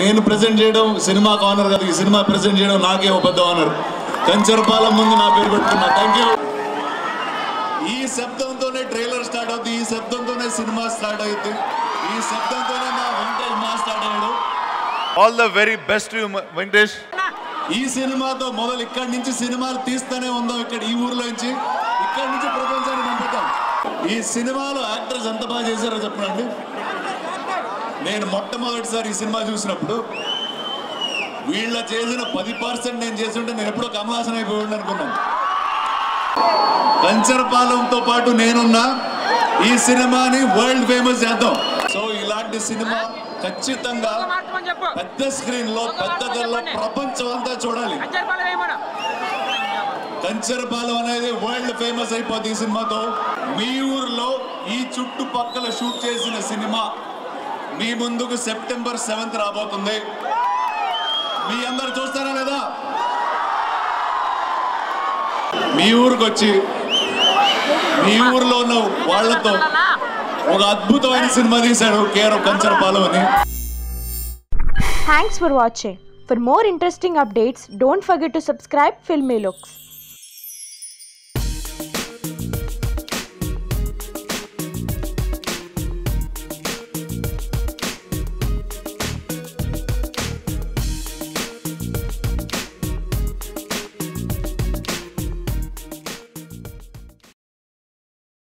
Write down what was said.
నేను ప్రెజెంట్ చేయడం సినిమాకు ఆనర్ కాదు ఈ సినిమా ప్రెజెంట్ చేయడం నాకే ఒక పెద్ద ఆనర్ కంచరపాలెం ముందు నా పేరు పెట్టుకున్నా థ్యాంక్ యూ ఈ శబ్దంతోనే ట్రైలర్ స్టార్ట్ అవుతుంది ఈ శబ్దంతోనే సినిమా స్టార్ట్ అవుతుంది ఈ శబ్దంతోనే మా వెంకటేష్ మా స్టార్ట్ అయ్యాడు all the very best Venkatesh ఈ సినిమాతో మొదలు ఇక్కడి నుంచి సినిమాలు తీస్తూనే ఉందాం ఇక్కడ ఈ ఊర్లో నుంచి ఇక్కడి నుంచి ప్రపంచానికి పంపుతాం ఈ సినిమాలో యాక్టర్స్ ఎంత బాగా చేశారో చెప్పండి నేను మొట్టమొదటిసారి ఈ సినిమా చూసినప్పుడు వీళ్ళ చేసిన పది పర్సెంట్ నేను చేస్తుంటే నేను ఎప్పుడో కమలాసన అయిపోయాడు అనుకున్నాను కంచరపాలెంతో పాటు నేనున్నా ఈ సినిమాని వరల్డ్ ఫేమస్ చేద్దాం సో ఇలాంటి సినిమా ఖచ్చితంగా పెద్ద స్క్రీన్ లో పెద్ద తెరలో ప్రపంచం అంతా చూడాలి కంచరపాలెం అనేది వరల్డ్ ఫేమస్ అయిపోతుంది ఈ సినిమాతో మీ ఊర్లో ఈ చుట్టుపక్కల షూట్ చేసిన సినిమా మీ ముందుకు సెప్టెంబర్ సెవెంత్ రాబోతుంది మీ అందరు చూస్తారా లేదా మీ ఊరికి వచ్చి మీ ఊర్లో ఉన్న వాళ్ళతో ఒక అద్భుతమైన సినిమా తీశాడు కేఆర్ కంచరపాలెం అని Thanks for watching. For more interesting updates, don't forget to subscribe Filmy Looks.